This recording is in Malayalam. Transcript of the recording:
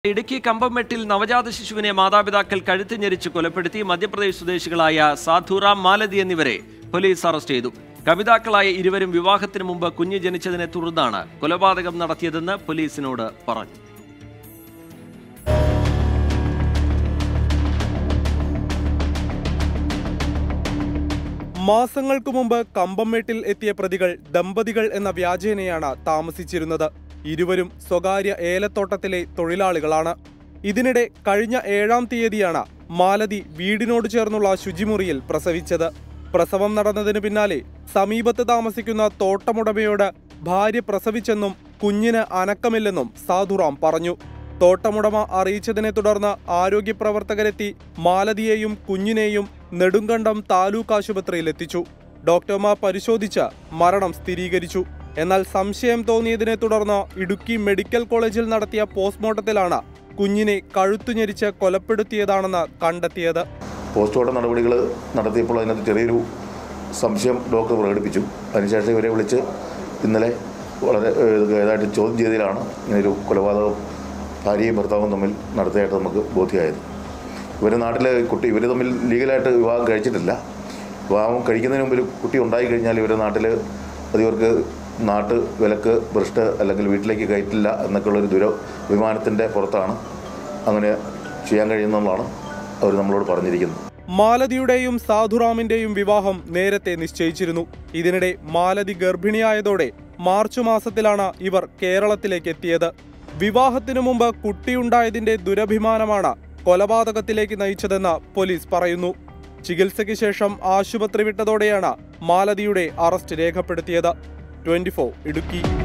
ഇടുക്കി കമ്പംമെട്ടിൽ നവജാത ശിശുവിനെ മാതാപിതാക്കൾ കഴുത്ത് ഞെരിച്ച് കൊലപ്പെടുത്തി മധ്യപ്രദേശ് സ്വദേശികളായ സാധുറാം മാലതി എന്നിവരെ പോലീസ് അറസ്റ്റ് ചെയ്തു കവിതാക്കളായ ഇരുവരും വിവാഹത്തിന് മുമ്പ് കുഞ്ഞ് ജനിച്ചതിനെ തുടർന്നാണ് കൊലപാതകം നടത്തിയതെന്ന് പോലീസിനോട് പറഞ്ഞു മാസങ്ങൾക്ക് മുമ്പ് കമ്പംമേട്ടിൽ എത്തിയ പ്രതികൾ ദമ്പതികൾ എന്ന വ്യാജേനയാണ് താമസിച്ചിരുന്നത് ഇരുവരും സ്വകാര്യ ഏലത്തോട്ടത്തിലെ തൊഴിലാളികളാണ് ഇതിനിടെ കഴിഞ്ഞ ഏഴാം തീയതിയാണ് മാലതി വീടിനോട് ചേർന്നുള്ള ശുചിമുറിയിൽ പ്രസവിച്ചത് പ്രസവം നടന്നതിന് പിന്നാലെ സമീപത്ത് താമസിക്കുന്ന തോട്ടമുടമയോട് ഭാര്യ പ്രസവിച്ചെന്നും കുഞ്ഞിന് അനക്കമില്ലെന്നും സാധുറാം പറഞ്ഞു തോട്ടമുടമ അറിയിച്ചതിനെ തുടർന്ന് ആരോഗ്യ പ്രവർത്തകരെത്തി മാലതിയെയും കുഞ്ഞിനെയും നെടുങ്കണ്ടം താലൂക്ക് ആശുപത്രിയിൽ എത്തിച്ചു ഡോക്ടർമാർ പരിശോധിച്ച് മരണം സ്ഥിരീകരിച്ചു എന്നാൽ സംശയം തോന്നിയതിനെ തുടർന്ന് ഇടുക്കി മെഡിക്കൽ കോളേജിൽ നടത്തിയ പോസ്റ്റ്മോർട്ടത്തിലാണ് കുഞ്ഞിനെ കഴുത്തുഞെരിച്ച് കൊലപ്പെടുത്തിയതാണെന്ന് കണ്ടെത്തിയത് പോസ്റ്റ്മോർട്ടം നടപടികൾ നടത്തിയപ്പോൾ അതിനകത്ത് ചെറിയൊരു സംശയം ഡോക്ടർ പ്രകടിപ്പിച്ചു അതിനുശേഷം ഇവരെ വിളിച്ച് ഇന്നലെ വളരെ ഏഹ്, ഇതായിട്ട് ചോദ്യം ചെയ്തതിലാണ് ഇങ്ങനൊരു കൊലപാതകം ഭാര്യയും ഭർത്താവും തമ്മിൽ നടത്തിയായിട്ട് നമുക്ക് ബോധ്യമായത് ഇവർ നാട്ടിലെ കുട്ടി ഇവർ തമ്മിൽ ലീഗലായിട്ട് വിവാഹം കഴിച്ചിട്ടില്ല വിവാഹം കഴിക്കുന്നതിന് മുമ്പ് ഒരു കുട്ടി ഉണ്ടായി കഴിഞ്ഞാൽ ഇവരുടെ നാട്ടിൽ അത് ഇവർക്ക് നാട്ട് വിലക്ക് ഭ്രഷ്ട് അല്ലെങ്കിൽ വീട്ടിലേക്ക് കയറ്റില്ല എന്നൊക്കെയുള്ളൊരു ദുര വിമാനത്തിൻ്റെ പുറത്താണ് അങ്ങനെ ചെയ്യാൻ കഴിയുന്നതാണ് അവർ നമ്മളോട് പറഞ്ഞിരിക്കുന്നത് മാലതിയുടെയും സാധുറാമിന്റെയും വിവാഹം നേരത്തെ നിശ്ചയിച്ചിരുന്നു ഇതിനിടെ മാലതി ഗർഭിണിയായതോടെ മാർച്ച് മാസത്തിലാണ് ഇവർ കേരളത്തിലേക്ക് എത്തിയത് വിവാഹത്തിനു മുമ്പ് കുട്ടിയുണ്ടായതിന്റെ ദുരഭിമാനമാണ് കൊലപാതകത്തിലേക്ക് നയിച്ചതെന്ന് പോലീസ് പറയുന്നു ചികിത്സയ്ക്ക് ശേഷം ആശുപത്രി വിട്ടതോടെയാണ് മാലതിയുടെ അറസ്റ്റ് രേഖപ്പെടുത്തിയത് ട്വന്റി ഇടുക്കി